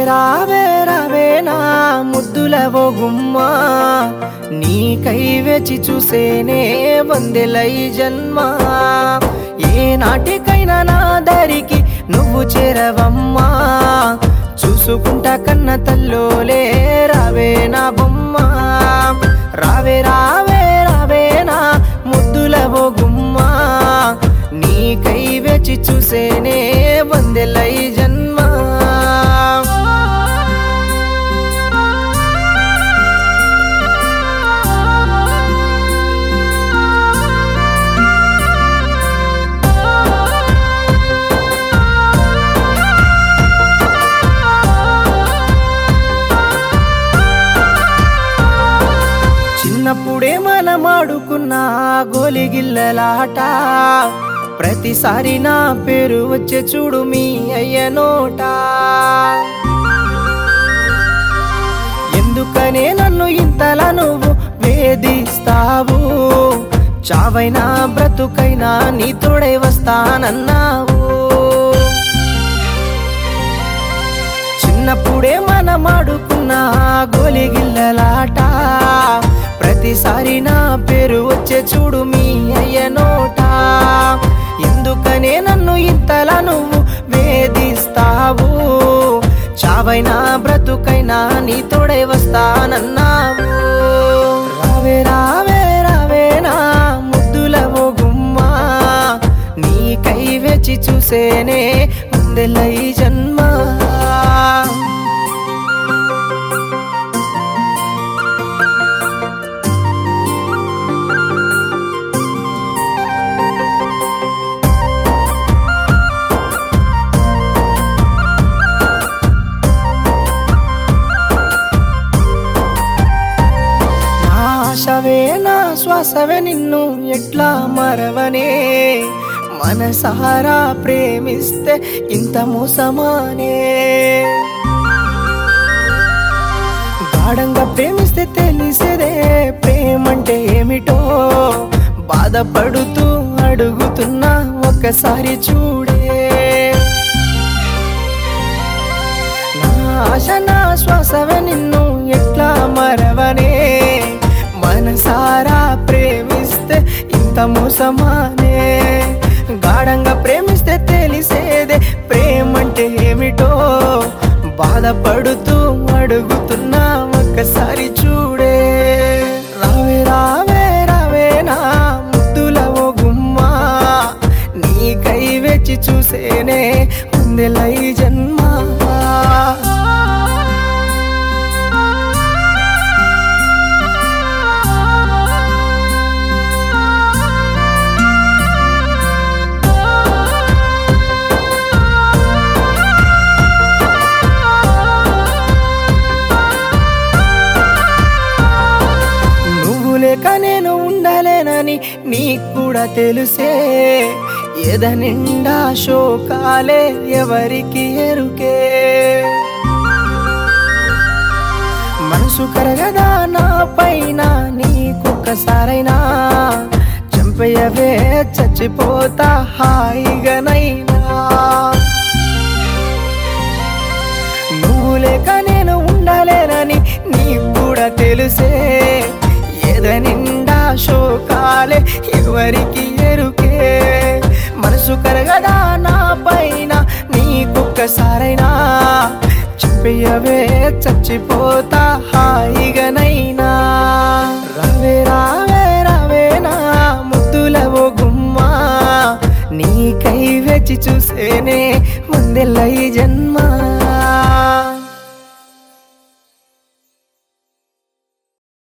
రావే రావే నా ముద్దుల ఓ గుమ్మా నీకై వేచి చూసేనే వందెలై జన్మ ఏ నాటికైనా నా దారికి నువ్వు చేరవమ్మా చూసుకుంటా కన్న తల్లోలే రావే నా బొమ్మ రావే రావే రావే నా ముద్దుల ఓ గుమ్మా నీకై వేచి చూసేనే వందెలై జన్మ చిన్నప్పుడే మనం ఆడుకున్న గోలిగిల్లలాట ప్రతిసారి నా పేరు వచ్చే చూడు మీ అయ్య నోట ఎందుకనే నన్ను ఇంతలా నువ్వు వేధిస్తావు చావైనా బ్రతుకైనా నీ తోడై వస్తానన్నావు చిన్నప్పుడే మనం ఆడుకున్న గోలిగిల్లలాట ప్రతిసారి నా పేరు వచ్చే చూడు మీ అయ్య నోట ఎందుకనే నన్ను ఇంతలా నువ్వు వేధిస్తావు చావైనా బ్రతుకైనా నీ తోడై వస్తానన్నావు రావే రావే రావే నా ముద్దుల ఓ గుమ్మా నీకై వేచి చూసేనే ముందెలై జన్మ నా ఆశవే నా శ్వాసవే నిన్ను ఎట్లా మరవనే మనసారా ప్రేమిస్తే ఇంత మోసమానే గాఢంగా ప్రేమిస్తే తెలిసేదే ప్రేమంటే ఏమిటో బాధపడుతూ అడుగుతున్నా ఒక్కసారి చూడే నా ఆశ నా శ్వాసవే నిన్ను ఎట్లా మరవనే మనసారా ప్రేమిస్తే ఇంత మోసమానే గాఢంగా ప్రేమిస్తే తెలిసేదే ప్రేమంటే ఏమిటో బాధపడుతూ అడుగుతున్నా ఒక్కసారి చూడే రావే రావే రావే నా ముద్దుల ఓ గుమ్మా నీకై వేచి చూసేనే ఉందెలై జన్మ నువ్వు లేక నేను ఉండలేనని నీకు కూడా తెలుసే ఎద నిండా శోకాలే ఎవరికి ఎరుకే మనసు కరగదా నా పైన నీకొక్కసారైనా చంపయ్యవే చచ్చిపోతా హాయిగానైనా నువ్వు లేక నేను ఉండలేనని నీకు కూడా తెలుసే ఎద నిండా శోకాలే ఎవరికి ఎరుకే మనసు కరగదా నా పైన నీకొక్కసారైనా చెప్పయ్యవే చచ్చిపోతా హాయిగానైనా రావే రావే రావే నా ముద్దుల ఓ గుమ్మా నీకై వేచి చూసేనే ముందెల్లై జన్మ